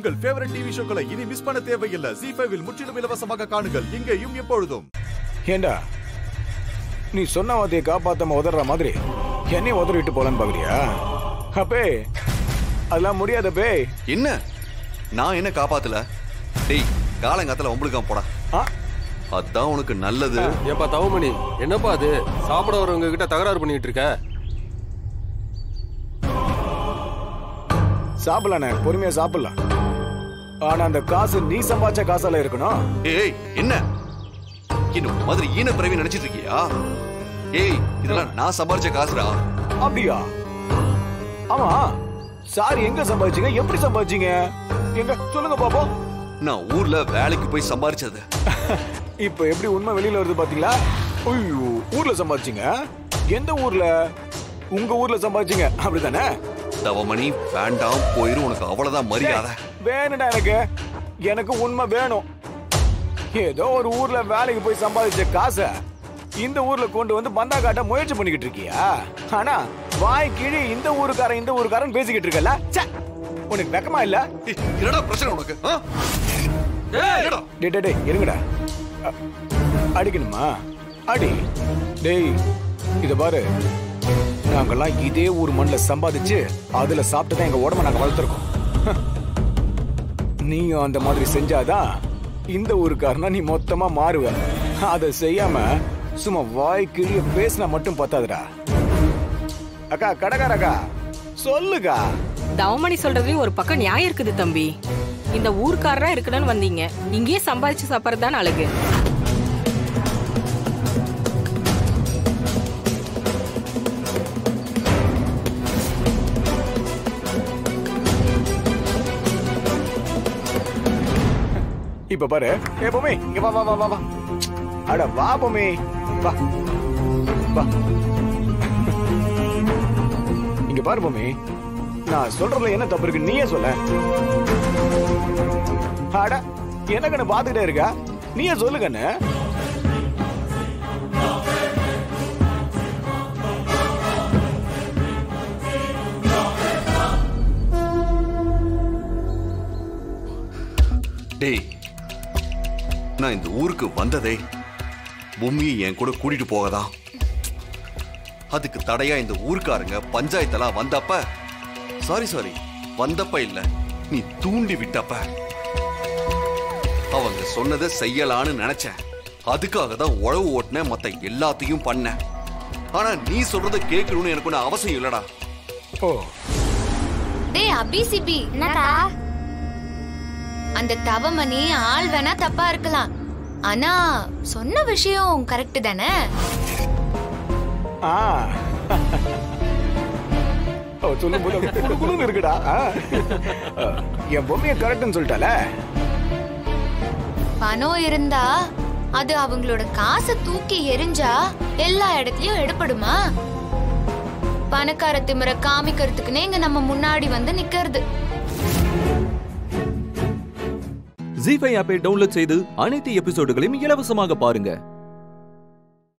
உங்கள் favourite TV ஷோக்களை இனி miss பண்ண தேவையில்லை ஜி ஃபைவில் முற்றிலும் இலவசமாக காணுங்கள் இங்கேயும் எப்பொழுதும் ஏண்டா நீ சொன்ன வார்த்தையை காப்பாத்தாம உதற மாதிரி என்னையும் உதறிட்டு போலான்னு பாக்குறியா அப்பே அதெல்லாம் முடியாத பே என்ன நான் என்ன காப்பாத்தல டேய் காலங்காத்துல உங்களுக்காம் போடா ஆ அதான் உனக்கு நல்லது ஏப்பா தவமணி என்னப்பா அது சாப்பிட வரவங்க கிட்ட தகராறு பண்ணிட்டு இருக்க சாப்பிடலாண்ணே பொறுமையா சாப்பிடலாம் ஆனா அந்த காசு நீ சம்பாதிச்ச காசால இருக்கணும் ஏய் என்ன என்ன மாதிரி ஈன பிறவி நினைச்சிட்டு இருக்கியா ஏய் இதெல்லாம் நான் சம்பாரிச்ச காசுடா அப்படியா ஆமா சார் எங்க சம்பாதிச்சீங்க எப்படி சம்பாதிச்சீங்க எங்க சொல்லுங்க பாப்போம் நான் ஊர்ல வேலைக்கு போய் சம்பாரிச்சது இப்ப எப்படி உண்மை வெளியில வருது பாத்தீங்களா ஐயோ ஊர்ல சம்பாதிச்சீங்க எந்த ஊர்ல உங்க ஊர்ல சம்பாதிச்சீங்க அப்படிதானே தவமணி வேண்டாம் போயிரும் உனக்கு அவ்வளவுதான் மரியாதை வேணும்டா எனக்கு எனக்கு உண்மை வேணும் ஏதோ ஒரு ஊர்ல வேலைக்கு போய் சம்பாதிச்ச காசை இந்த ஊர்ல கொண்டு வந்து பந்தா காட்ட முயற்சி பண்ணிக்கிட்டு இருக்கியா ஆனா வாய் கிழி இந்த ஊருக்காரன் இந்த ஊருக்காரன் பேசிக்கிட்டு இருக்கல ச்சே, உனக்கு வெக்கமா இல்ல ஏய், என்னடா பிரச்சனை உனக்கு ஆ? என்னடா? டேய் டேய், டேய் இருங்கடா அ, அடிக்கணுமா அடி டேய் இத பாரு நாங்கெல்லாம் இதே ஊர் மண்ணில் சம்பாதிச்சு அதுல சாப்பிட்டு தான் எங்க உடம்ப நாங்க வளர்த்துருக்கோம் நீயும் அந்த மாதிரி செஞ்சாதான் இந்த ஊருக்காரனா நீ மொத்தமா மாறுவ அதை செய்யாம சும்மா வாய் கிழிய பேசினா மட்டும் பத்தாதுடா அக்கா கடைக்கார அக்கா சொல்லுக்கா தவமணி சொல்றதுலயும் ஒரு பக்கம் நியாயம் இருக்குது தம்பி இந்த ஊர்க்காரரா இருக்கணும்னு வந்தீங்க இங்கேயே சம்பாதிச்சு சாப்பிட்றது தான் அழகு இப்ப பாரு ஏ பொம்மி இங்க வா வா வா வா வா அட வா பொம்மி வா வா இங்க பாரு பொம்மி நான் சொல்றதுல என்ன தப்பு இருக்கு நீயே சொல்ல அட என்ன கண்ணு பாத்துக்கிட்டே இருக்கா நீயே சொல்லு கண்ணு டேய் நான் இந்த ஊருக்கு வந்ததே பூமியை என் கூட கூட்டிட்டு போகதான் அதுக்கு தடையா இந்த ஊர்க்காரங்க பஞ்சாயத்தெல்லாம் வந்தப்ப சாரி சாரி வந்தப்ப இல்ல நீ தூண்டி விட்டப்ப அவங்க சொன்னதை செய்யலான்னு நினைச்சேன் அதுக்காக தான் உழவு ஓட்டின மத்த எல்லாத்தையும் பண்ணேன் ஆனா நீ சொல்றதை கேட்கணும்னு எனக்கு ஒன்றும் அவசியம் இல்லடா ஓ டேய் அபி சிபி என்னக்கா அந்த தவமணி ஆள் வேணா தப்பா இருக்கலாம் ஆனா சொன்ன விஷயம் கரெக்ட் தானே ஆ அவ சொல்லும் போது அப்படியே குளு குளுன்னு இருக்குடா ஆ. என் பொம்மையை கரெக்ட்னு சொல்லிட்டால பணம் இருந்தா அது அவங்களோட காசை தூக்கி எரிஞ்சா எல்லா இடத்துலயும் எடுப்படுமா பணக்கார திமிர காமிக்கிறதுக்குன்னே இங்க நம்ம முன்னாடி வந்து நிக்கிறது ஜி ஃபைவ் ஆப்பை டவுன்லோட் செய்து அனைத்து எபிசோடுகளையும் இலவசமாக பாருங்க